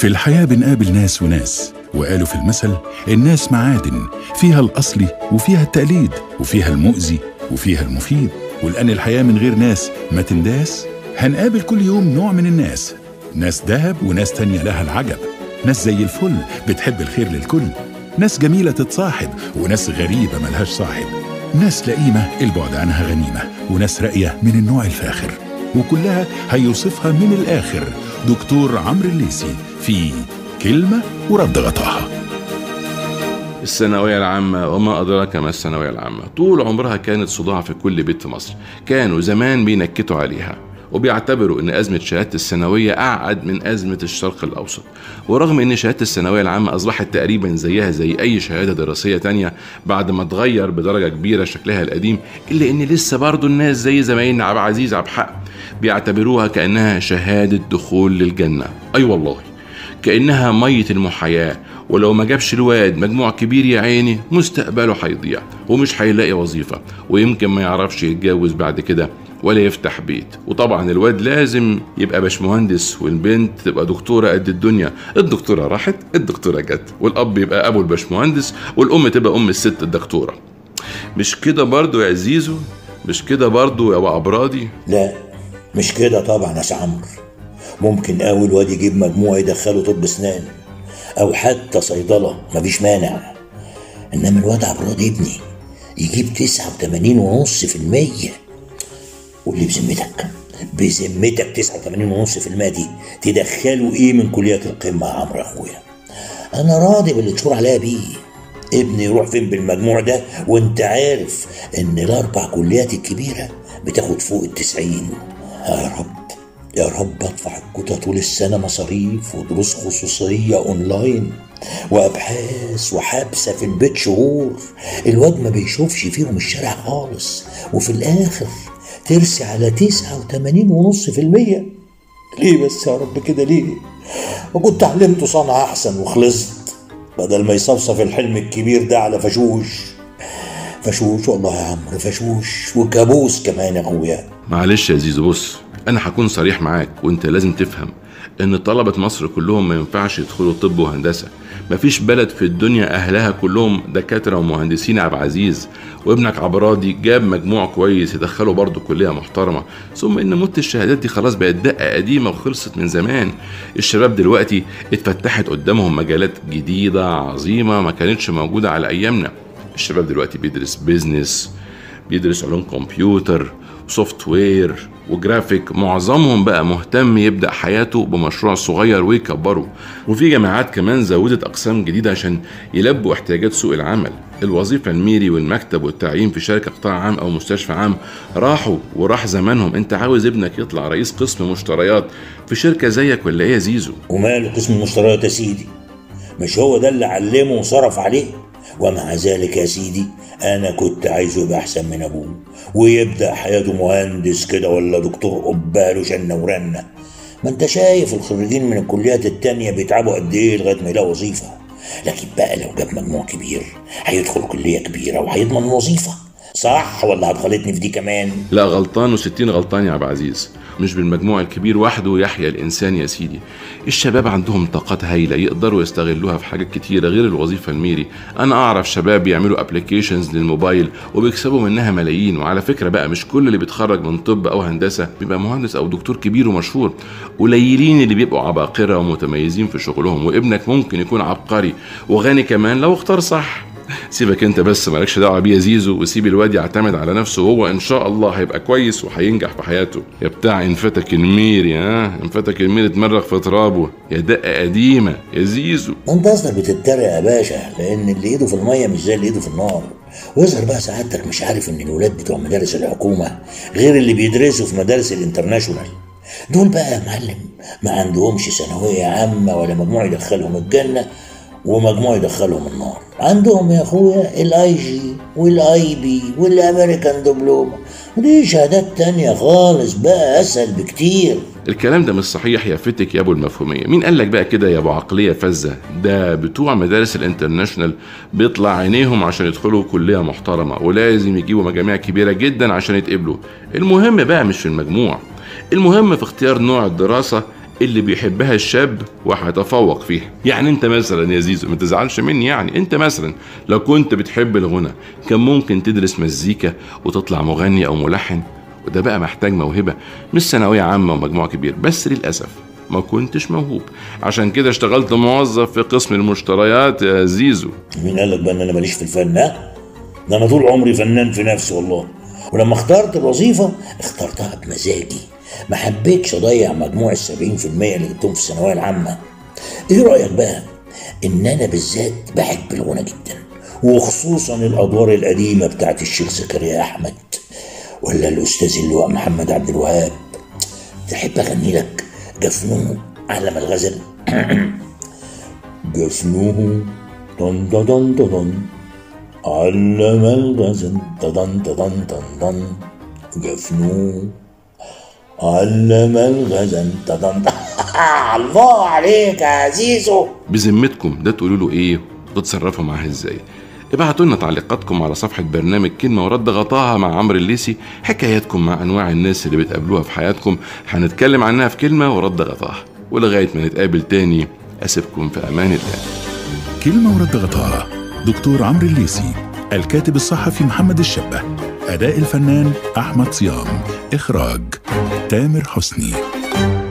في الحياة بنقابل ناس وناس وقالوا في المثل الناس معادن فيها الأصلي وفيها التقليد وفيها المؤذي وفيها المفيد ولأن الحياة من غير ناس ما تنداس هنقابل كل يوم نوع من الناس ناس دهب وناس تانية لها العجب ناس زي الفل بتحب الخير للكل ناس جميلة تتصاحب وناس غريبة ملهاش صاحب ناس لئيمة البعد عنها غنيمة وناس راقية من النوع الفاخر وكلها هيوصفها من الآخر دكتور عمرو الليسي في كلمة ورد غطاها الثانوية العامة وما أدراك ما الثانوية العامة طول عمرها كانت صداع في كل بيت في مصر كانوا زمان بينكتوا عليها وبيعتبروا ان ازمه شهاده الثانويه اعقد من ازمه الشرق الاوسط ورغم ان شهاده الثانويه العامه اصبحت تقريبا زيها زي اي شهاده دراسيه تانية بعد ما اتغير بدرجه كبيره شكلها القديم الا ان لسه برضه الناس زي زمايلنا عبد العزيز عبد الحق بيعتبروها كانها شهاده دخول للجنه اي أيوة والله كانها ميه المحياه ولو ما جابش الواد مجموع كبير يا عيني مستقبله هيضيع ومش هيلاقي وظيفه ويمكن ما يعرفش يتجوز بعد كده ولا يفتح بيت وطبعا الواد لازم يبقى باشمهندس والبنت تبقى دكتوره قد الدنيا الدكتوره راحت الدكتوره جت والاب يبقى ابو الباشمهندس والام تبقى ام الست الدكتوره مش كده برضو يا زيزو مش كده برضو يا ابو عبرادي لا مش كده طبعا يا عمرو ممكن قوي الواد يجيب مجموع يدخله طب اسنان او حتى صيدله مفيش مانع انما الواد عبراد ابني يجيب تسعة وتمانين ونص في المية واللي بذمتك بذمتك تسعة وتمانين ونص في المية دي تدخله ايه من كليات القمة يا عمرو اخويا انا راضي باللي تشور عليا بيه ابني يروح فين بالمجموع ده وانت عارف ان الاربع كليات الكبيرة بتاخد فوق التسعين يا رب يا رب ادفع الكوتا طول السنة مصاريف ودروس خصوصية اونلاين وابحاث وحبسة في البيت شهور الواد ما بيشوفش فيهم الشارع خالص وفي الاخر ترسي على تسعة وتمانين ونص في المية ليه بس يا رب كده ليه وكنت علمته صنعة أحسن وخلصت بدل ما يصفصف الحلم الكبير ده على فشوش فشوش والله يا عمرو فشوش وكابوس كمان يا اخويا معلش يا زيزو بص انا هكون صريح معاك وانت لازم تفهم ان طلبة مصر كلهم ما ينفعش يدخلوا طب وهندسة مفيش بلد في الدنيا اهلها كلهم دكاترة ومهندسين عبد العزيز وابنك عبرادي جاب مجموع كويس يدخله برضه كلية محترمة ثم ان موت الشهادات دي خلاص بقت دقة قديمة وخلصت من زمان الشباب دلوقتي اتفتحت قدامهم مجالات جديدة عظيمة ما كانتش موجودة على ايامنا الشباب دلوقتي بيدرس بيزنس بيدرس علوم كمبيوتر سوفت وير وجرافيك معظمهم بقى مهتم يبدا حياته بمشروع صغير ويكبره وفي جامعات كمان زودت اقسام جديده عشان يلبوا احتياجات سوق العمل الوظيفة الميري والمكتب والتعيين في شركة قطاع عام أو مستشفى عام راحوا وراح زمانهم أنت عاوز ابنك يطلع رئيس قسم مشتريات في شركة زيك ولا إيه يا زيزو؟ وماله قسم المشتريات يا سيدي مش هو ده اللي علمه وصرف عليه ومع ذلك يا سيدي انا كنت عايزه يبقى احسن من ابوه ويبدا حياته مهندس كده ولا دكتور قبال وشنه ورنه ما انت شايف الخريجين من الكليات التانية بيتعبوا قد ايه لغايه ما يلاقوا وظيفه لكن بقى لو جاب مجموع كبير هيدخل كليه كبيره وهيضمن وظيفه صح ولا هتغلطني في دي كمان لا غلطان وستين غلطان يا عبد العزيز مش بالمجموع الكبير وحده يحيا الإنسان يا سيدي الشباب عندهم طاقات هايلة يقدروا يستغلوها في حاجات كتيرة غير الوظيفة الميري أنا أعرف شباب بيعملوا ابلكيشنز للموبايل وبيكسبوا منها ملايين وعلى فكرة بقى مش كل اللي بيتخرج من طب أو هندسة بيبقى مهندس أو دكتور كبير ومشهور قليلين اللي بيبقوا عباقرة ومتميزين في شغلهم وابنك ممكن يكون عبقري وغني كمان لو اختار صح سيبك انت بس مالكش دعوه بيه يا زيزو وسيب الواد يعتمد على نفسه وهو ان شاء الله هيبقى كويس وهينجح في حياته يا بتاع انفتك الميري ها انفتك الميري اتمرغ في ترابه يا دقه قديمه يا زيزو ما انت اصلا بتتريق يا باشا لان اللي ايده في الميه مش زي اللي ايده في النار ويظهر بقى سعادتك مش عارف ان الولاد بتوع مدارس الحكومه غير اللي بيدرسوا في مدارس الانترناشونال دول بقى يا معلم ما عندهمش ثانويه عامه ولا مجموع يدخلهم الجنه ومجموع يدخلهم النار عندهم يا اخويا الاي جي والاي بي والامريكان دبلومه دي شهادات تانية خالص بقى اسهل بكتير الكلام ده مش صحيح يا فتك يا ابو المفهوميه مين قال لك بقى كده يا ابو عقليه فزه ده بتوع مدارس الانترناشونال بيطلع عينيهم عشان يدخلوا كليه محترمه ولازم يجيبوا مجاميع كبيره جدا عشان يتقبلوا المهم بقى مش في المجموع المهم في اختيار نوع الدراسه اللي بيحبها الشاب وهيتفوق فيها يعني انت مثلا يا زيزو ما تزعلش مني يعني انت مثلا لو كنت بتحب الغنى كان ممكن تدرس مزيكا وتطلع مغني او ملحن وده بقى محتاج موهبة مش ثانوية عامة ومجموع كبير بس للأسف ما كنتش موهوب عشان كده اشتغلت موظف في قسم المشتريات يا زيزو مين قال لك بقى ان انا ماليش في الفن ها؟ ده انا طول عمري فنان في نفسي والله ولما اخترت الوظيفه اخترتها بمزاجي ما حبيتش اضيع مجموع السبعين في المية اللي جبتهم في الثانويه العامه ايه رايك بقى ان انا بالذات بحب الغنى جدا وخصوصا الادوار القديمه بتاعت الشيخ زكريا احمد ولا الاستاذ اللواء محمد عبد الوهاب تحب اغني لك جفنوه علم الغزل جفنوه طن طن طن طن علم الغزل طن طن طن طن جفنوه علم الغزل طن طن الله عليك يا زيزو بذمتكم ده تقولوا له ايه وتتصرفوا معاه ازاي ابعتوا لنا تعليقاتكم على صفحة برنامج كلمة ورد غطاها مع عمرو الليسي حكاياتكم مع أنواع الناس اللي بتقابلوها في حياتكم هنتكلم عنها في كلمة ورد غطاها ولغاية ما نتقابل تاني أسيبكم في أمان الله كلمة ورد غطاها دكتور عمرو الليسي الكاتب الصحفي محمد الشبه أداء الفنان أحمد صيام إخراج تامر حسني